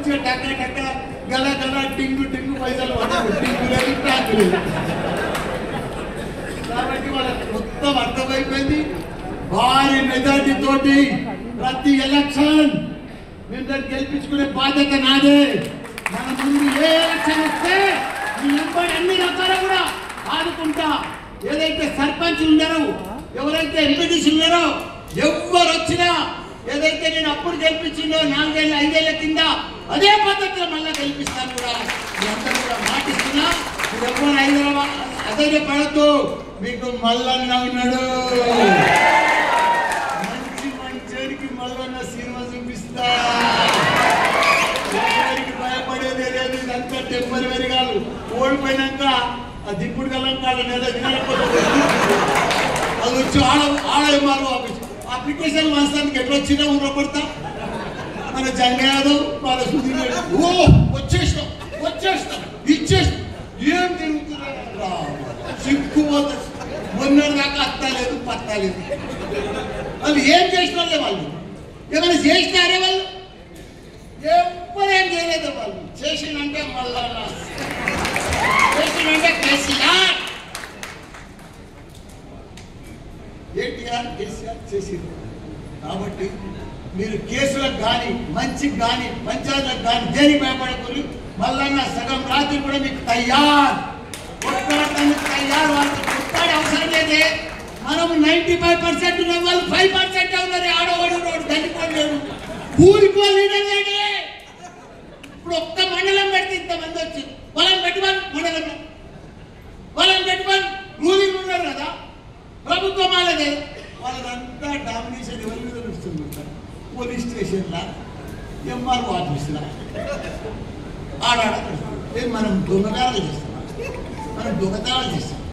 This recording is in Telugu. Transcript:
మంచిగా టక్క టక్క గల గల టింగు టింగు పైసలు పడవు. టింగు లేదు ట్యాంకు లేదు కాబట్టి వాళ్ళకి మొత్తం అర్థమైపోయింది భారీ మెజార్టీ తోటి ప్రతి ఎలక్షన్ మేము దాన్ని గెలిపించుకునే బాధ్యత నాదే మన ముందు ఏ ఎలక్షన్ వస్తే మీ ఎంపై అన్ని రకాల కూడా ఆదుకుంటా ఏదైతే సర్పంచ్ ఉన్నారో ఎవరైతే ఎంపీటీసీ ఉన్నారో ఎవరు వచ్చినా ఏదైతే నేను అప్పుడు గెలిపించిందో నాలుగేళ్ళ ఐదేళ్ల కింద అదే పద్ధతిలో మళ్ళీ గెలిపిస్తాను కూడా మీ అందరూ కూడా మాటిస్తున్నా మీరు ఎవరు హైదరాబాద్ అదే పడద్దు మీకు మల్లన్న ఉన్నాడు మంచి మంచోడికి మల్లన్న సినిమా చూపిస్తా ఎవరికి భయపడేది లేదు ఇదంతా టెంపరీ కాదు ఓడిపోయినాక ఆ దిప్పుడు కలం కాదు నెల దినకపోతే అది వచ్చి ఆడ ఆడేమారు ఆఫీస్ అప్లికేషన్ వాస్తానికి ఎట్లా వచ్చినా ఊరపడతా మన జంగయాదవ్ మన సుధీర్ రెడ్డి. ఓ వచ్చేసినాం వచ్చేసినాం ఇచ్చేసినాం ఏం తిరుగుతున్నా సిక్కు మొన్నటి దాకా అత్తలేదు పత్తలేదు వాళ్ళు ఏం చేసిన వాళ్ళే వాళ్ళు ఏమైనా చేసినారే వాళ్ళు ఎవ్వరేం చేయలేదు వాళ్ళు చేసిందంటే మళ్ళా చేసిందంటే కేసీఆర్ ఎన్టీఆర్ కేసీఆర్ చేసింది కాబట్టి మీరు కేసులకు కానీ మంచికి కానీ పంచాయతీలకు కానీ దేనికి భయపడకూడదు మళ్ళా సగం రాత్రి కూడా మీకు తయారు కొట్లాడటానికి తయారు వాళ్ళకి కొట్లాడే అవసరం లేదే మనం నైన్టీ ఫైవ్ పర్సెంట్ ఉన్న వాళ్ళు ఫైవ్ పర్సెంట్ ఉన్నారు ఆడవాడు రోడ్డు తగ్గిపోలేడు ఊరికి వాళ్ళు లేడే ఇప్పుడు ఒక్క మండలం పెడితే ఇంతమంది వచ్చి వాళ్ళని పెట్టుకోని మండలంలో వాళ్ళని పెట్టుకోని రూలింగ్ ఉన్నారు కదా ప్రభుత్వం వాళ్ళదే వాళ్ళదంతా డామినేషన్ ఎవరి మీద నడుస్తుంది పోలీస్ స్టేషన్లా ఎంఆర్ఓ ఆఫీసులా ఆడాడ నడుస్తుంది. ఏం మనం దొంగతనాలు చేస్తాం మనం దొంగతనాలు చేస్తాం